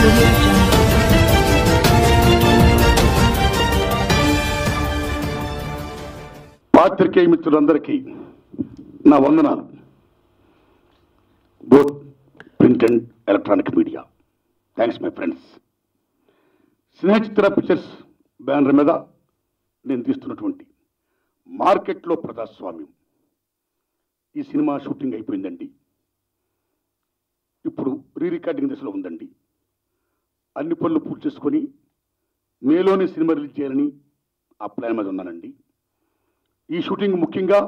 audio jungle. పాత్రికేయ మిత్రులందరికీ నా వందనాలు both print and electronic media thanks my friends Snehachitra pictures banner మీద నేను తీస్తున్నటువంటి మార్కెట్లో ప్రజాస్వామ్యం ఈ సినిమా షూటింగ్ అయిపోయిందండి ఇప్పుడు రీ రికార్డింగ్ దశలో ఉందండి అన్ని పనులు పూర్తి చేసుకొని మేలోనే సినిమా రిలీజ్ చేయాలని ఆ ప్లాన్ మీద ఉన్నానండి ఈ షూటింగ్ ముఖ్యంగా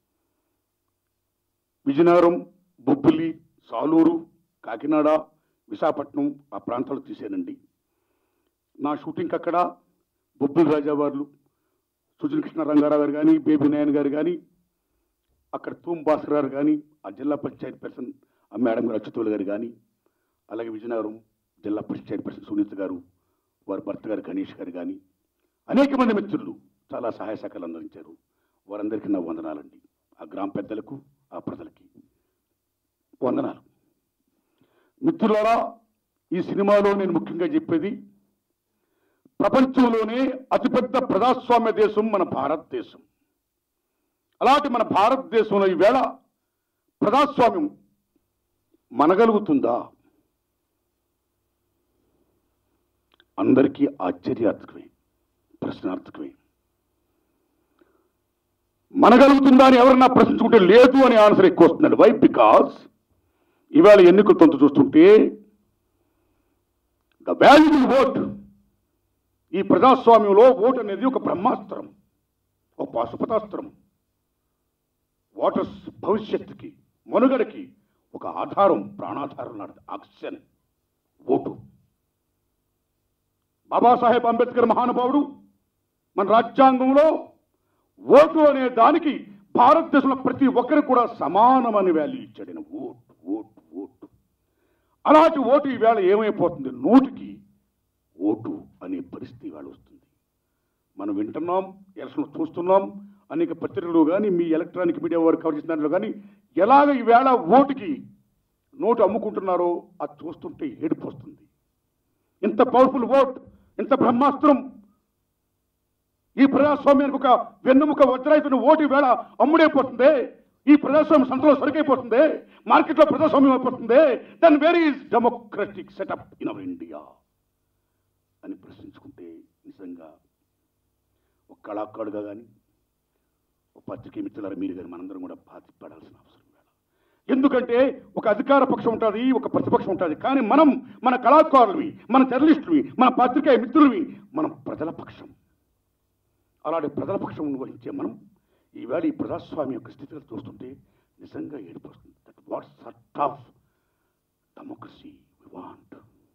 విజయనగరం బొబ్బిలి సాలూరు కాకినాడ విశాఖపట్నం ఆ ప్రాంతాలు తీసానండి నా షూటింగ్ అక్కడ బొబ్బిలి రాజావార్లు సుజన్ కృష్ణ రంగారావు గారు కానీ బేబీ నాయన్ గారు కానీ అక్కడ తూమ్ భాస్కర్ గారు కానీ ఆ జిల్లా పంచాయతీ పర్సన్ ఆ మేడం గారు అచ్యుతులు గారు కానీ అలాగే విజయనగరం జిల్లా పంచాయతీ పర్సన్ సునీత గారు వారి భర్త గారు గణేష్ గారు కానీ అనేక మంది మిత్రులు చాలా సహాయ సహకారాలు అందించారు వారందరికీ నా వందనాలండి ఆ గ్రామ పెద్దలకు ఆ ప్రజలకి వందనాలు మిత్రులారా ఈ సినిమాలో నేను ముఖ్యంగా చెప్పేది ప్రపంచంలోనే అతిపెద్ద ప్రజాస్వామ్య దేశం మన భారతదేశం అలాంటి మన భారతదేశంలో ఈవేళ ప్రజాస్వామ్యం మనగలుగుతుందా అందరికీ ఆశ్చర్యార్థకమే ప్రశ్నార్థకమే మనగలుగుతుందా అని ఎవరన్నా ప్రశ్నించుకుంటే లేదు అని ఆన్సర్ ఎక్కువ వస్తుందండి వై బికాస్ ఇవాళ ఎన్నికల తొంత చూస్తుంటే ద వాల్యుబుల్ ఓట్ ఈ ప్రజాస్వామ్యంలో ఓటు అనేది ఒక బ్రహ్మాస్త్రం ఒక పాశుపతాస్త్రం ఓటర్స్ భవిష్యత్తుకి మనుగడకి ఒక ఆధారం ప్రాణాధారం లాంటిది ఆక్సిజన్ ఓటు బాబాసాహెబ్ అంబేద్కర్ మహానుభావుడు మన రాజ్యాంగంలో ఓటు అనే దానికి భారతదేశంలో ప్రతి ఒక్కరు కూడా సమానమని వాల్యూ ఇచ్చాడు ఆయన ఓటు ఓటు ఓటు అలాంటి ఓటు ఈవేళ ఏమైపోతుంది నోటికి ఓటు అనే పరిస్థితి ఇవాళ వస్తుంది మనం వింటున్నాం ఎలక్షన్ చూస్తున్నాం అనేక పత్రికలు కానీ మీ ఎలక్ట్రానిక్ మీడియా వారు కవర్ చేసిన దాంట్లో కానీ ఎలాగ ఈవేళ ఓటుకి నోటు అమ్ముకుంటున్నారో అది చూస్తుంటే ఏడుపు వస్తుంది ఇంత పవర్ఫుల్ ఓట్ ఇంత బ్రహ్మాస్త్రం ఈ ప్రజాస్వామ్యానికి ఒక వెన్నుముక వజ్రాయితున్న ఓటు వేళ అమ్ముడైపోతుంది ఈ ప్రజాస్వామ్యం సంతలో సరికైపోతుంది మార్కెట్లో ప్రజాస్వామ్యం అయిపోతుంది then very is democratic setup in our India అని ప్రశ్నించుకుంటే నిజంగా ఒక కళాకారుడుగా కానీ ఒక పత్రికే మిత్రులారా మీరు కానీ మనందరం కూడా బాధపడాల్సిన అవసరం వేళ ఎందుకంటే ఒక అధికార పక్షం ఉంటుంది ఒక ప్రతిపక్షం ఉంటుంది కానీ మనం మన కళాకారులవి మన జర్నలిస్టులవి మన పత్రికా మిత్రులవి మనం ప్రజల పక్షం అలాంటి ప్రజల పక్షం వహించే మనం ఈవేళ ఈ ప్రజాస్వామ్య యొక్క స్థితిలో చూస్తుంటే నిజంగా ఏడిపోతుంది that what sort of democracy we want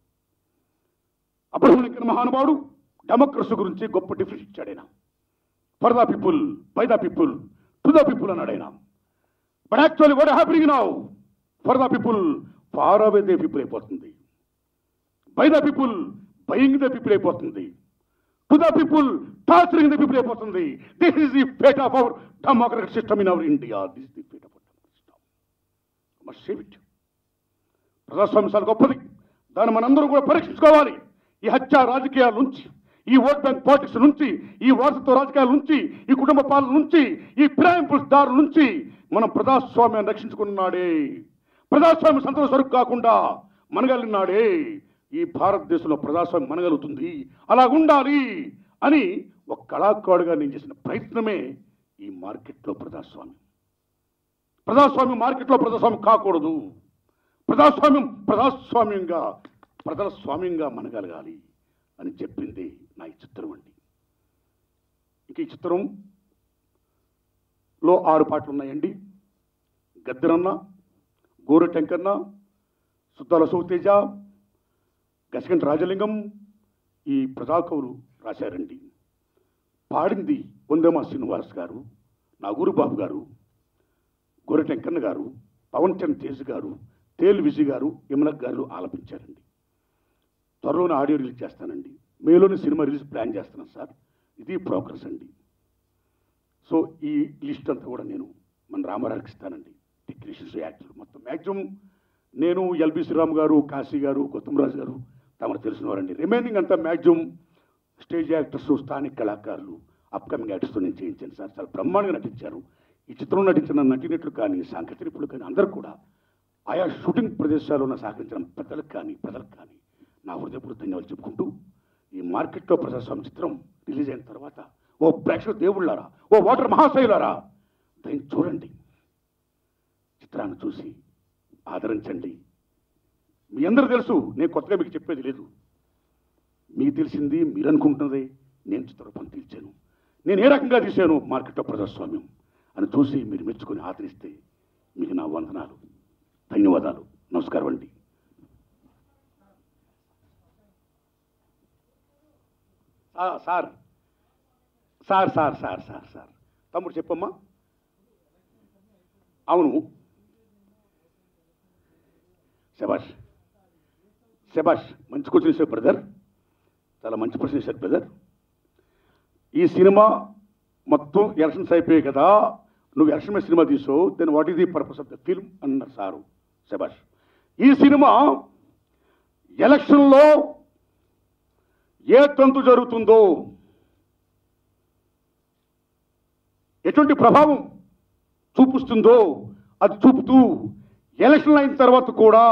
Abraham Lincoln మహానుభావుడు డెమోక్రసీ గురించి గొప్ప డిఫరెన్స్ ఇచ్చాడు ఆయన for the people by the people to the people అన్నాడు ఆయన but actually what happening now for the people far away they people అయిపోతుంది by the people buying the people అయిపోతుంది to the people torturing the people అయిపోతుంది this is the fate of our democratic system in our India this the fate of our system must save it ప్రజాస్వామ్యం చాలా గొప్పది దాన్ని మనందరం కూడా పరీక్షించుకోవాలి ఈ హత్య రాజకీయాల నుంచి ఈ ఓట్ బ్యాంక్ పాలిటిక్స్ నుంచి ఈ వారసత్వ రాజకీయాల నుంచి ఈ కుటుంబ పాలన నుంచి ఈ ఫిరాయింపుల దారుల నుంచి మనం ప్రజాస్వామ్యాన్ని రక్షించుకున్నాడే ప్రజాస్వామ్య సంతలో సరుకు కాకుండా మనగలిగినాడే ఈ భారతదేశంలో ప్రజాస్వామ్యం మనగలుగుతుంది అలా ఉండాలి అని ఒక కళాకారుడుగా నేను చేసిన ప్రయత్నమే ఈ మార్కెట్లో ప్రజాస్వామ్యం ప్రజాస్వామ్యం మార్కెట్లో ప్రజాస్వామ్యం కాకూడదు ప్రజాస్వామ్యం ప్రజాస్వామ్యంగా ప్రజల స్వామ్యంగా మనగలగాలి అని చెప్పింది నా ఈ చిత్రం అండి ఇక ఈ చిత్రంలో ఆరు పాటలు ఉన్నాయండి గద్దరన్న గోరు టెంకన్న సుద్దాల సౌతేజ గసగంటి రాజలింగం ఈ ప్రజాకవులు రాశారండి పాడింది వందేమా శ్రీనివాస్ గారు నాగూరు బాబు గారు గొర్రె టెంకన్న గారు పవన్ చంద్ తేజ్ గారు తేలు విజయ్ గారు యమునక్ గారు ఆలపించారండి త్వరలోనే ఆడియో రిలీజ్ చేస్తానండి మేలోనే సినిమా రిలీజ్ ప్లాన్ చేస్తున్నాను సార్ ఇది ప్రోగ్రెస్ అండి సో ఈ లిస్ట్ అంతా కూడా నేను మన రామారావుకి ఇస్తానండి టెక్నీషియన్స్ యాక్టర్లు మొత్తం మ్యాక్సిమం నేను ఎల్బి శ్రీరామ్ గారు కాశీ గారు గౌతమ్ రాజు గారు తమకు తెలిసిన వారండి రిమైనింగ్ అంతా మ్యాక్సిమం స్టేజ్ యాక్టర్స్ స్థానిక కళాకారులు అప్కమింగ్ యాక్టర్స్తో నేను చేయించాను సార్ చాలా బ్రహ్మాండంగా నటించారు ఈ చిత్రంలో నటించిన నటినట్లు కానీ సాంకేతిక నిపుణులు కానీ అందరూ కూడా ఆయా షూటింగ్ ప్రదేశాల్లో ఉన్న సహకరించిన పెద్దలకు కానీ ప్రజలకు కానీ నా హృదయపూర్వక ధన్యవాదాలు చెప్పుకుంటూ ఈ మార్కెట్లో ప్రజాస్వామ్య చిత్రం రిలీజ్ అయిన తర్వాత ఓ ప్రేక్షక దేవుళ్ళారా ఓ ఓటర్ మహాశైలారా దాన్ని చూడండి చిత్రాన్ని చూసి ఆదరించండి మీ అందరూ తెలుసు నేను కొత్తగా మీకు చెప్పేది లేదు మీకు తెలిసింది మీరు అనుకుంటున్నదే నేను చిత్రరూపం తీర్చాను నేను ఏ రకంగా తీశాను మార్కెట్లో ప్రజాస్వామ్యం అని చూసి మీరు మెచ్చుకొని ఆదరిస్తే మీకు నా వందనాలు ధన్యవాదాలు నమస్కారం అండి ఆ, sir sir sir sir sir sir తమ్ముడు చెప్పమ్మా అవును శబాష్ శబాష్ మంచి క్వశ్చన్ వేశారు బ్రదర్ చాలా మంచి ప్రశ్న వేశారు బ్రదర్ ఈ సినిమా మొత్తం ఎలక్షన్స్ అయిపోయాయి కదా నువ్వు ఎలక్షన్ మీద సినిమా తీసావు then what is the purpose of the film అన్నారు సారు శబాష్ ఈ సినిమా ఎలక్షన్లో ఏ తంతు జరుగుతుందో ఎటువంటి ప్రభావం చూపిస్తుందో అది చూపుతూ ఎలక్షన్ అయిన తర్వాత కూడా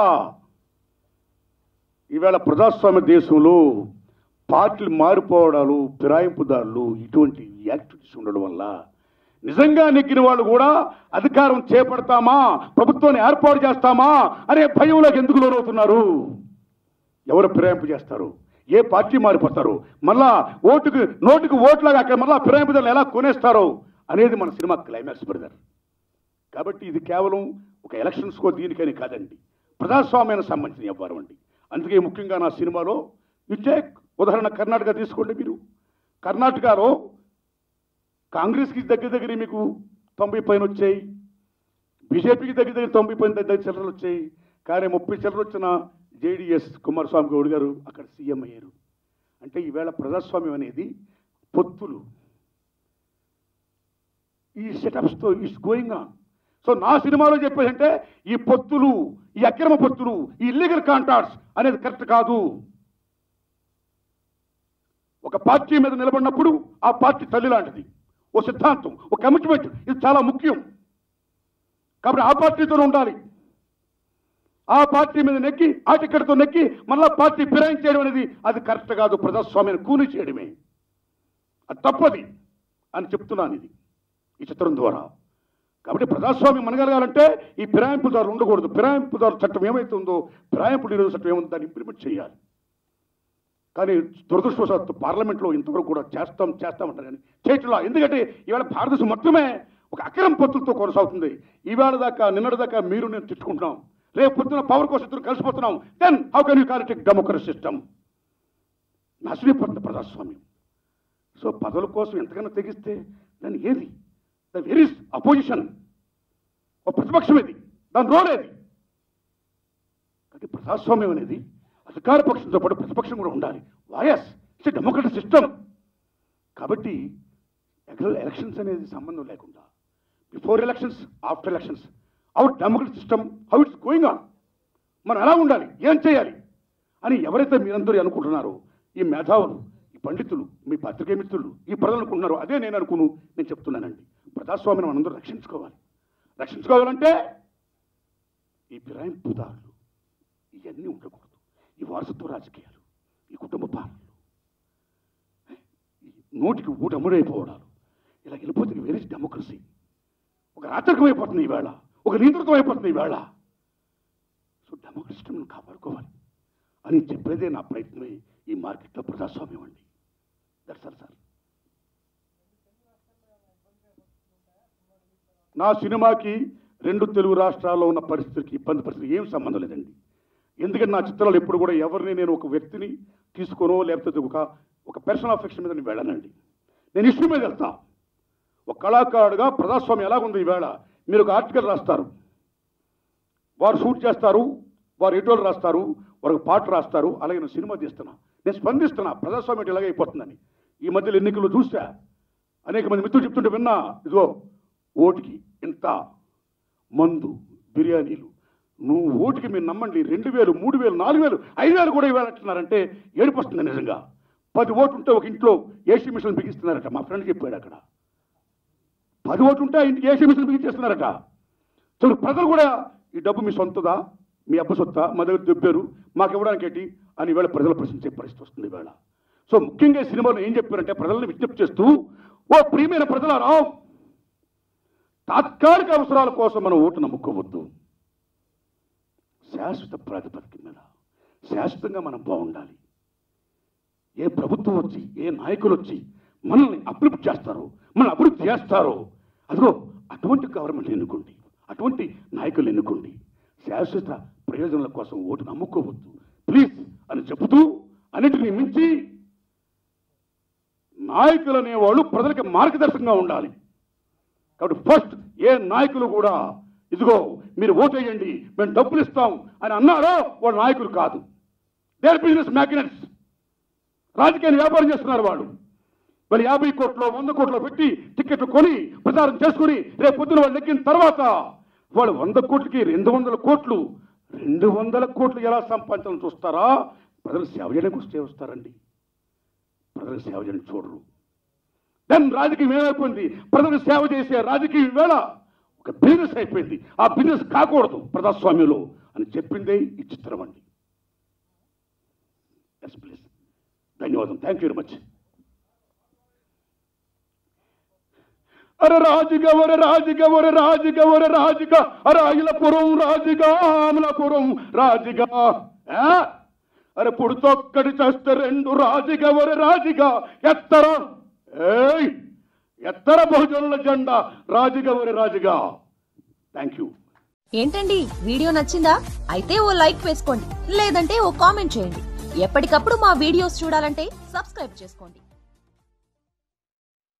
ఈవేళ ప్రజాస్వామ్య దేశంలో పార్టీలు మారిపోవడాలు ఫిరాయింపుదారులు ఇటువంటి యాక్టివిటీస్ ఉండడం వల్ల నిజంగా నెగ్గిన వాళ్ళు కూడా అధికారం చేపడతామా ప్రభుత్వాన్ని ఏర్పాటు చేస్తామా అనే భయంలోకి ఎందుకు లోనవుతున్నారు ఎవరు ఫిరాయింపు చేస్తారు ఏ పార్టీ మారిపోతారు మళ్ళా ఓటుకు నోటుకు ఓట్లాగా అక్కడ మళ్ళా ఫిరాయింపుదారులు ఎలా కొనేస్తారో అనేది మన సినిమా క్లైమాక్స్ బ్రదర్ కాబట్టి ఇది కేవలం ఒక ఎలక్షన్స్కో దీనికని కాదండి ప్రజాస్వామ్యానికి సంబంధించిన వ్యవహారం అండి అందుకే ముఖ్యంగా నా సినిమాలో ఇచ్చే ఉదాహరణ కర్ణాటక తీసుకోండి మీరు కర్ణాటకలో కాంగ్రెస్కి దగ్గర దగ్గర మీకు తొంభై పైన వచ్చాయి బీజేపీకి దగ్గర దగ్గర తొంభై పైన దగ్గర చిల్లరలు వచ్చాయి కానీ ముప్పై చిల్లర వచ్చిన జేడిఎస్ కుమారస్వామి గౌడ్ గారు అక్కడ సీఎం అయ్యారు అంటే ఈవేళ ప్రజాస్వామ్యం అనేది పొత్తులు ఈ సెటప్స్తో ఈస్ గోయింగ్ ఆన్ సో నా సినిమాలో చెప్పేదంటే ఈ పొత్తులు ఈ అక్రమ పొత్తులు ఈ ఇల్లీగల్ కాంట్రాక్ట్స్ అనేది కరెక్ట్ కాదు ఒక పార్టీ మీద నిలబడినప్పుడు ఆ పార్టీ తల్లి లాంటిది ఓ సిద్ధాంతం ఒక కమిట్మెంట్ ఇది చాలా ముఖ్యం కాబట్టి ఆ పార్టీతోనే ఉండాలి ఆ పార్టీ మీద నెక్కి ఆ టికెట్తో నెక్కి మళ్ళా పార్టీ ఫిరాయించేయడం అనేది అది కరెక్ట్ కాదు ప్రజాస్వామ్యాన్ని కూని చేయడమే అది తప్పది అని చెప్తున్నాను ఇది ఈ చిత్రం ద్వారా కాబట్టి ప్రజాస్వామ్యం మనగలగాలంటే ఈ ఫిరాయింపుదారులు ఉండకూడదు ఫిరాయింపుదారు చట్టం ఏమైతే ఉందో ఫిరాయింపు నిరోధక చట్టం ఏముందో దాన్ని ఇంప్లిమెంట్ చేయాలి కానీ దురదృష్టవశాత్తు పార్లమెంట్లో ఇంతవరకు కూడా చేస్తాం చేస్తామంటారు కానీ చేయట్లా ఎందుకంటే ఇవాళ భారతదేశం మొత్తమే ఒక అక్రమ పొత్తులతో కొనసాగుతుంది ఈవేళ దాకా నిన్నటి దాకా మీరు నేను తిట్టుకుంటున్నాం రేపు పొద్దున పవర్ కోసం ఇద్దరు కలిసిపోతున్నాం then how can you political democracy system నష్టపోతుంది ప్రజాస్వామ్యం సో పదవుల కోసం ఎంతకన్నా తెగిస్తే దాన్ని ఏది ద వెరీ అపోజిషన్ ఒక ప్రతిపక్షం ఇది దాని రోల్ ఏది కానీ ప్రజాస్వామ్యం అనేది అధికార పక్షంతో పాటు ప్రతిపక్షం కూడా ఉండాలి వాయస్ ఇట్స్ డెమోక్రటిక్ సిస్టమ్ కాబట్టి ఎలక్షన్స్ అనేది సంబంధం లేకుండా before elections after elections out democratic system how it's going on మనం ఎలా ఉండాలి ఏం చేయాలి అని ఎవరైతే మీరందరూ అనుకుంటున్నారో ఈ మేధావులు ఈ పండితులు మీ పత్రికే మిత్రులు ఈ ప్రజలు అనుకుంటున్నారో అదే నేను అనుకును నేను చెప్తున్నానండి ప్రజాస్వామ్యం మనందరూ రక్షించుకోవాలి రక్షించుకోవాలంటే ఈ ఫిరాయింపుదారులు ఇవన్నీ ఉండకూడదు ఈ వారసత్వ రాజకీయాలు ఈ కుటుంబ పాలనలు ఈ నోటికి ఊట అమ్ముడైపోవడాలు ఇలా వెళ్ళిపోతే వేరే డెమోక్రసీ ఒక రాచకం అయిపోతుంది ఈవేళ ఒక నియంత్రితం అయిపోతుంది ఈవేళ సో డెమోక్రసీ కాపాడుకోవాలి అని చెప్పేదే నా ప్రయత్నమే ఈ మార్కెట్లో ప్రజాస్వామ్యం అండి దట్స్ ఆల్ సార్ నా సినిమాకి రెండు తెలుగు రాష్ట్రాల్లో ఉన్న పరిస్థితికి ఇబ్బంది పరిస్థితి ఏం సంబంధం లేదండి ఎందుకంటే నా చిత్రాలు ఎప్పుడు కూడా ఎవరిని నేను ఒక వ్యక్తిని తీసుకోనో లేకపోతే ఒక ఒక పర్సనల్ అఫెక్షన్ మీద నేను వెళ్ళనండి నేను ఇష్యూ మీద వెళ్తా ఒక కళాకారుడుగా ప్రజాస్వామ్యం ఎలాగుంది ఈవేళ మీరు ఒక ఆర్టికల్ రాస్తారు వారు షూట్ చేస్తారు వారు ఎటువంటి రాస్తారు వారు ఒక పాట రాస్తారు అలాగే నేను సినిమా తీస్తున్నా నేను స్పందిస్తున్నా ప్రజాస్వామ్యం ఎలాగైపోతుందని ఈ మధ్యలో ఎన్నికలు చూసా అనేక మంది మిత్రులు చెప్తుంటే విన్నా ఇదిగో ఓటుకి ఇంత మందు బిర్యానీలు నువ్వు ఓటుకి మీరు నమ్మండి రెండు వేలు మూడు వేలు నాలుగు వేలు ఐదు వేలు కూడా ఇవ్వాలంటున్నారంటే ఏడుపు వస్తుంది నిజంగా పది ఓటు ఉంటే ఒక ఇంట్లో ఏసీ మిషన్ బిగిస్తున్నారట మా ఫ్రెండ్ చెప్పాడు అక్కడ పది ఓటు ఉంటే ఆ ఇంటికి ఏసీ మిషన్ బిగించేస్తున్నారట సో ప్రజలు కూడా ఈ డబ్బు మీ సొంతదా మీ అబ్బ సొత్తా మా దగ్గర దొబ్బారు మాకు ఇవ్వడానికి ఏంటి అని ఈవేళ ప్రజలు ప్రశ్నించే పరిస్థితి వస్తుంది ఈవేళ సో ముఖ్యంగా ఈ సినిమాలో ఏం చెప్పారంటే ప్రజల్ని విజ్ఞప్తి చేస్తూ ఓ ప్రియమైన ప్రజలారా తాత్కాలిక అవసరాల కోసం మనం ఓటు నమ్ముకోవద్దు శాశ్వత ప్రాతిపదిక మీద శాశ్వతంగా మనం బాగుండాలి ఏ ప్రభుత్వం వచ్చి ఏ నాయకులు వచ్చి మనల్ని అభివృద్ధి చేస్తారో మనల్ని అభివృద్ధి చేస్తారో అదిగో అటువంటి గవర్నమెంట్ ఎన్నుకోండి అటువంటి నాయకులు ఎన్నుకోండి శాశ్వత ప్రయోజనాల కోసం ఓటు నమ్ముకోవద్దు ప్లీజ్ అని చెబుతూ అన్నిటిని మించి నాయకులు అనేవాళ్ళు ప్రజలకు మార్గదర్శకంగా ఉండాలి కాబట్టి ఫస్ట్ ఏ నాయకులు కూడా ఇదిగో మీరు ఓటేయండి మేము డబ్బులు ఇస్తాం అని అన్నారో వాళ్ళ నాయకులు కాదు దేర్ బిజినెస్ మ్యాగ్నెట్స్ రాజకీయాన్ని వ్యాపారం చేస్తున్నారు వాళ్ళు వాళ్ళు యాభై కోట్లు వంద కోట్లు పెట్టి టికెట్లు కొని ప్రచారం చేసుకుని రేపు పొద్దున వాళ్ళు ఎక్కిన తర్వాత వాళ్ళు వంద కోట్లకి రెండు వందల కోట్లు రెండు వందల కోట్లు ఎలా సంపాదించాలని చూస్తారా ప్రజలు సేవ చేయడానికి వస్తే వస్తారండి ప్రజలకు సేవ చేయడం చూడరు దెన్ రాజకీయం ఏమైపోయింది ప్రజలకు సేవ చేసే రాజకీయం వేళ ఒక బిజినెస్ అయిపోయింది ఆ బిజినెస్ కాకూడదు ప్రజాస్వామ్యంలో అని చెప్పిందే ఈ చిత్రం అండి ఎస్ ప్లీజ్ ధన్యవాదం థ్యాంక్ యూ వెరీ మచ్ అరే రాజుగా ఒరే రాజుగా ఒరే రాజుగా ఒరే రాజుగా అరే అగిలపురం రాజుగా అమలాపురం రాజుగా ఆ? అరే పుడుతొక్కడి చేస్తే రెండు రాజుగా ఒరే రాజుగా ఎత్తర ఏయ్ ఎత్తర బహుజనుల జెండా రాజుగా ఒరే రాజుగా థ్యాంక్ యూ ఏంటండి వీడియో నచ్చిందా అయితే ఓ లైక్ వేసుకోండి లేదంటే ఓ కామెంట్ చేయండి ఎప్పటికప్పుడు మా వీడియోస్ చూడాలంటే సబ్స్క్రైబ్ చేసుకోండి